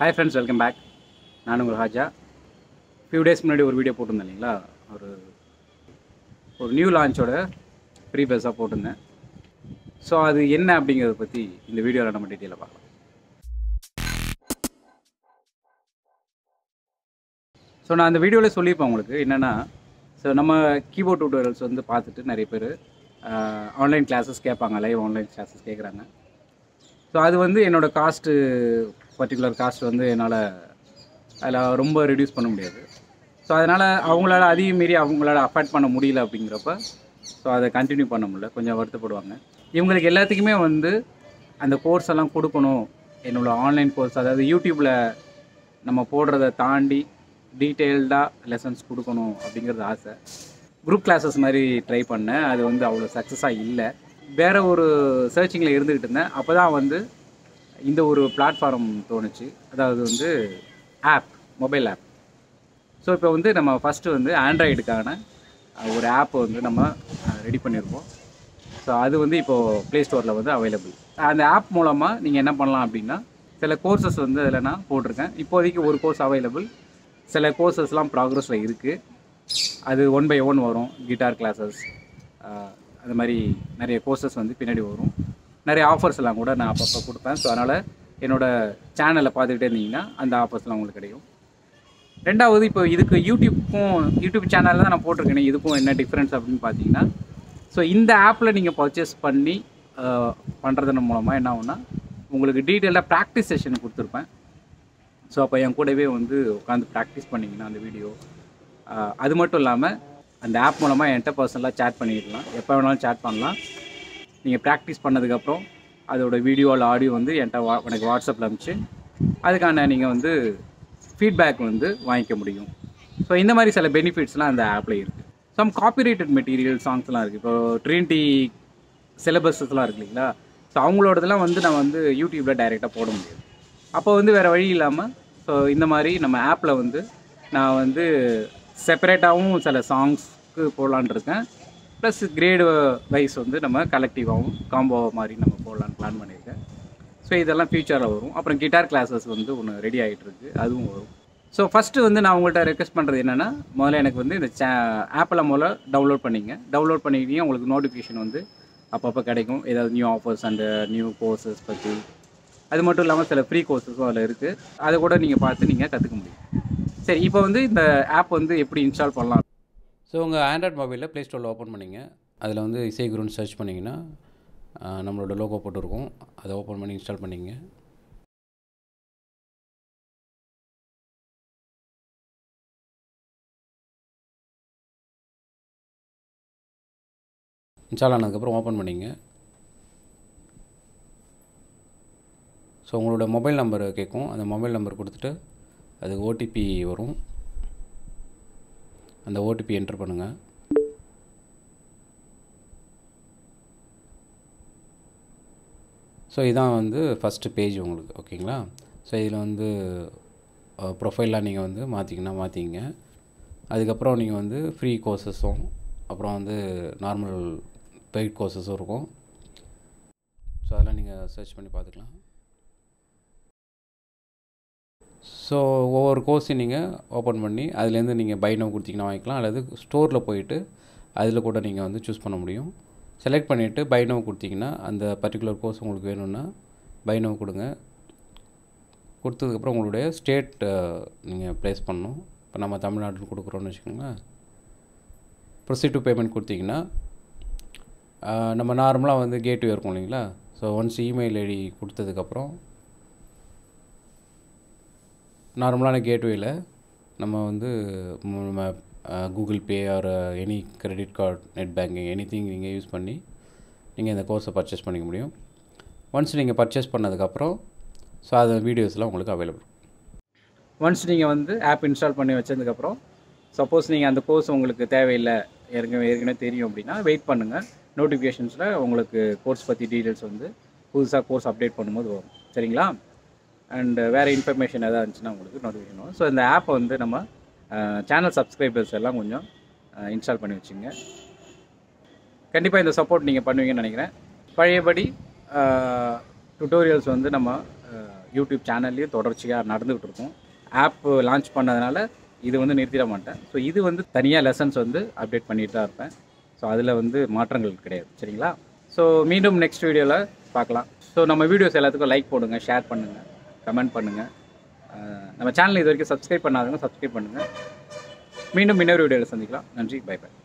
hi friends welcome back நான் உங்கள் Haja few days முன்னாடி ஒரு வீடியோ போட்டிருந்தேன் இல்லைங்களா ஒரு ஒரு நியூ லான்ச்சோட ப்ரீ பேஸாக போட்டிருந்தேன் ஸோ அது என்ன அப்படிங்கிறத பற்றி இந்த வீடியோவில் நம்ம டீட்டெயிலாக பார்க்கலாம் ஸோ நான் அந்த வீடியோவில் சொல்லியிருப்பேன் உங்களுக்கு என்னென்னா ஸோ நம்ம கீபோர்ட் டியூட்டோரியல்ஸ் வந்து பார்த்துட்டு நிறைய பேர் ஆன்லைன் கிளாஸஸ் கேட்பாங்க லைவ் ஆன்லைன் கிளாஸஸ் கேட்குறாங்க ஸோ அது வந்து என்னோடய காஸ்ட்டு பர்டிகுலர் காஸ்ட் வந்து என்னால் அதில் ரொம்ப ரெடியூஸ் பண்ண முடியாது ஸோ அதனால் அவங்களால அதிகம் மீறி அவங்களால அஃபோர்ட் பண்ண முடியல அப்படிங்கிறப்ப ஸோ அதை கண்டினியூ பண்ண முடியல கொஞ்சம் வருத்தப்படுவாங்க இவங்களுக்கு எல்லாத்துக்குமே வந்து அந்த கோர்ஸ் எல்லாம் கொடுக்கணும் என்னோடய ஆன்லைன் கோர்ஸ் அதாவது யூடியூப்பில் நம்ம போடுறத தாண்டி டீட்டெயில்டாக லெசன்ஸ் கொடுக்கணும் அப்படிங்கிறது ஆசை குரூப் கிளாஸஸ் மாதிரி ட்ரை பண்ணேன் அது வந்து அவ்வளோ சக்ஸஸாக இல்லை வேறு ஒரு சர்ச்சிங்கில் இருந்துக்கிட்டு இருந்தேன் அப்போ தான் வந்து இந்த ஒரு பிளாட்ஃபார்ம் தோணுச்சு அதாவது வந்து ஆப் மொபைல் ஆப் ஸோ இப்போ வந்து நம்ம ஃபஸ்ட்டு வந்து ஆண்ட்ராய்டுக்கான ஒரு ஆப் வந்து நம்ம ரெடி பண்ணியிருக்கோம் ஸோ அது வந்து இப்போது ப்ளே ஸ்டோரில் வந்து அவைலபிள் அந்த ஆப் மூலமாக நீங்கள் என்ன பண்ணலாம் அப்படின்னா சில கோர்சஸ் வந்து அதில் நான் போட்டிருக்கேன் இப்போதைக்கு ஒரு கோர்ஸ் அவைலபிள் சில கோர்சஸ்லாம் ப்ராக்ரஸில் இருக்குது அது ஒன் பை ஒன் வரும் கிட்டார் கிளாஸஸ் அது மாதிரி நிறைய கோர்சஸ் வந்து பின்னாடி வரும் நிறைய ஆஃபர்ஸ் எல்லாம் கூட நான் அப்பப்போ கொடுப்பேன் ஸோ அதனால் என்னோடய சேனலை பார்த்துக்கிட்டே இருந்தீங்கன்னா அந்த ஆஃபர்ஸ்லாம் உங்களுக்கு கிடைக்கும் ரெண்டாவது இப்போ இதுக்கு யூடியூப்புக்கும் யூடியூப் சேனலில் தான் நான் போட்டிருக்கேன் இதுக்கும் என்ன டிஃப்ரென்ஸ் அப்படின்னு பார்த்தீங்கன்னா ஸோ இந்த ஆப்பில் நீங்கள் பர்ச்சேஸ் பண்ணி பண்ணுறதன் மூலமாக என்ன ஆகும்னா உங்களுக்கு டீட்டெயிலாக ப்ராக்டிஸ் செஷன் கொடுத்துருப்பேன் ஸோ அப்போ என் கூடவே வந்து உட்காந்து ப்ராக்டிஸ் பண்ணிங்கன்னா அந்த வீடியோ அது மட்டும் இல்லாமல் அந்த ஆப் மூலமாக என்கிட்ட பர்சனலாக சேட் பண்ணிக்கலாம் எப்போ வேணாலும் சேட் பண்ணலாம் நீங்கள் ப்ராக்டிஸ் பண்ணதுக்கப்புறம் அதோட வீடியோ இல்லை ஆடியோ வந்து என்கிட்ட வா எனக்கு வாட்ஸ்அப்பில் அனுப்பிச்சு அதுக்கான நீங்கள் வந்து ஃபீட்பேக் வந்து வாங்கிக்க முடியும் ஸோ இந்த மாதிரி சில பெனிஃபிட்ஸ்லாம் அந்த ஆப்பில் இருக்குது சம் காப்பிரைட்டட் மெட்டீரியல் சாங்ஸ்லாம் இருக்குது இப்போ ட்ரினிட்டி சிலபஸஸ்லாம் இருக்கு இல்லைங்களா ஸோ அவங்களோடதெல்லாம் வந்து நான் வந்து யூடியூப்பில் டைரெக்டாக போட முடியாது அப்போ வந்து வேறு வழி இல்லாமல் ஸோ இந்த மாதிரி நம்ம ஆப்பில் வந்து நான் வந்து செப்பரேட்டாகவும் சில சாங்ஸ்க்கு போடலான் இருக்கேன் ப்ளஸ் கிரேடு வைஸ் வந்து நம்ம கலெக்டிவாகவும் காம்போ மாதிரி நம்ம போடலான்னு பிளான் பண்ணியிருக்கேன் ஸோ இதெல்லாம் ஃப்யூச்சரில் வரும் அப்புறம் கிட்டார் கிளாஸஸ் வந்து ஒன்று ரெடி ஆகிட்டு இருக்கு அதுவும் வரும் ஸோ ஃபஸ்ட்டு வந்து நான் உங்கள்கிட்ட ரெக்வஸ்ட் பண்ணுறது என்னென்னா முதல்ல எனக்கு வந்து இந்த சே ஆப்பில் முதல்ல டவுன்லோட் பண்ணிங்க டவுன்லோட் பண்ணிக்கிட்டீங்க உங்களுக்கு நோட்டிஃபிகேஷன் வந்து அப்பப்போ கிடைக்கும் ஏதாவது new offers and new courses பற்றி அது மட்டும் இல்லாமல் சில ஃப்ரீ கோர்சஸும் அதில் இருக்குது அதை கூட நீங்கள் பார்த்து நீங்கள் கற்றுக்க முடியும் சரி இப்போ வந்து இந்த ஆப் வந்து எப்படி இன்ஸ்டால் பண்ணலாம் ஸோ உங்கள் ஆண்ட்ராய்ட் மொபைலில் ப்ளே ஸ்டோரில் ஓப்பன் பண்ணிங்க அதில் வந்து இசை குருன்னு சர்ச் பண்ணிங்கன்னா நம்மளோட லோகோ போட்டிருக்கும் அதை ஓப்பன் பண்ணி இன்ஸ்டால் பண்ணிங்க இன்ஸ்டால் ஆனதுக்கப்புறம் ஓப்பன் பண்ணிங்க ஸோ உங்களோட மொபைல் நம்பர் கேட்கும் அந்த மொபைல் நம்பர் கொடுத்துட்டு அதுக்கு ஓடிபி வரும் அந்த ஓடிபி என்ட்ரு பண்ணுங்கள் ஸோ இதான் வந்து ஃபஸ்ட்டு பேஜ் உங்களுக்கு ஓகேங்களா ஸோ இதில் வந்து ப்ரொஃபைல்லாம் நீங்கள் வந்து மாற்றிக்கினா மாற்றிங்க அதுக்கப்புறம் நீங்கள் வந்து ஃப்ரீ கோர்சஸும் அப்புறம் வந்து நார்மல் பெய்ட் கோர்சஸும் இருக்கும் ஸோ அதெல்லாம் நீங்கள் சர்ச் பண்ணி பார்த்துக்கலாம் ஸோ ஒவ்வொரு கோர்ஸையும் நீங்கள் ஓப்பன் பண்ணி அதுலேருந்து நீங்கள் பை நோ கொடுத்தீங்கன்னா வாங்கிக்கலாம் அல்லது ஸ்டோரில் போயிட்டு அதில் கூட நீங்கள் வந்து சூஸ் பண்ண முடியும் செலக்ட் பண்ணிவிட்டு பை நோ கொடுத்தீங்கன்னா அந்த பர்டிகுலர் கோர்ஸ் உங்களுக்கு வேணும்னா பை நோ கொடுங்க கொடுத்ததுக்கப்புறம் உங்களுடைய ஸ்டேட் நீங்கள் ப்ளேஸ் பண்ணணும் இப்போ நம்ம தமிழ்நாட்டில் கொடுக்குறோன்னு வச்சுக்கோங்களேன் ப்ரொசீட் டு பேமெண்ட் கொடுத்தீங்கன்னா நம்ம நார்மலாக வந்து கேட்வே இருக்கும் இல்லைங்களா ஸோ ஒன்ஸ் இமெயில் ஐடி கொடுத்ததுக்கப்புறம் நார்மலான கேட்வேயில் நம்ம வந்து நம்ம Google Pay or any credit card net banking anything நீங்கள் யூஸ் பண்ணி நீங்கள் இந்த கோர்ஸை பர்ச்சேஸ் பண்ணிக்க முடியும் ஒன்ஸ் நீங்கள் பர்ச்சேஸ் பண்ணதுக்கப்புறம் ஸோ அது வீடியோஸ்லாம் உங்களுக்கு அவைலபிள் ஒன்ஸ் நீங்கள் வந்து ஆப் இன்ஸ்டால் பண்ணி வச்சதுக்கப்புறம் சப்போஸ் நீங்கள் அந்த கோர்ஸ் உங்களுக்கு தேவையில்லை ஏற்கனவே ஏற்கனவே தெரியும் அப்படின்னா வெயிட் பண்ணுங்கள் நோட்டிஃபிகேஷன்ஸில் உங்களுக்கு கோர்ஸ் பற்றி டீட்டெயில்ஸ் வந்து புதுசாக கோர்ஸ் அப்டேட் பண்ணும்போது வரும் சரிங்களா அண்டு வேறு இன்ஃபர்மேஷன் எதாவது இருந்துச்சுன்னா உங்களுக்கு நோட்டிஃபிகேஷன் வரும் ஸோ இந்த ஆப்பை வந்து நம்ம சேனல் சப்ஸ்கிரைபர்ஸ் எல்லாம் கொஞ்சம் இன்ஸ்டால் பண்ணி வச்சுங்க கண்டிப்பாக இந்த சப்போர்ட் நீங்கள் பண்ணுவீங்கன்னு நினைக்கிறேன் பழையபடி டுட்டோரியல்ஸ் வந்து நம்ம யூடியூப் சேனல்லையும் தொடர்ச்சியாக நடந்துகிட்டு இருக்கும் ஆப் லான்ச் பண்ணதுனால இது வந்து நிறுத்திட மாட்டேன் ஸோ இது வந்து தனியாக லெசன்ஸ் வந்து அப்டேட் பண்ணிட்டு தான் இருப்பேன் ஸோ அதில் வந்து மாற்றங்கள் கிடையாது சரிங்களா ஸோ மீண்டும் நெக்ஸ்ட் வீடியோவில் பார்க்கலாம் ஸோ நம்ம வீடியோஸ் எல்லாத்துக்கும் லைக் போடுங்க ஷேர் பண்ணுங்கள் கமெண்ட் பண்ணுங்கள் நம்ம சேனல் இது வரைக்கும் சப்ஸ்கிரைப் பண்ணாதவங்க சப்ஸ்கிரைப் பண்ணுங்கள் மீண்டும் இன்னொரு வீடியோவில் சந்திக்கலாம் நன்றி பை பை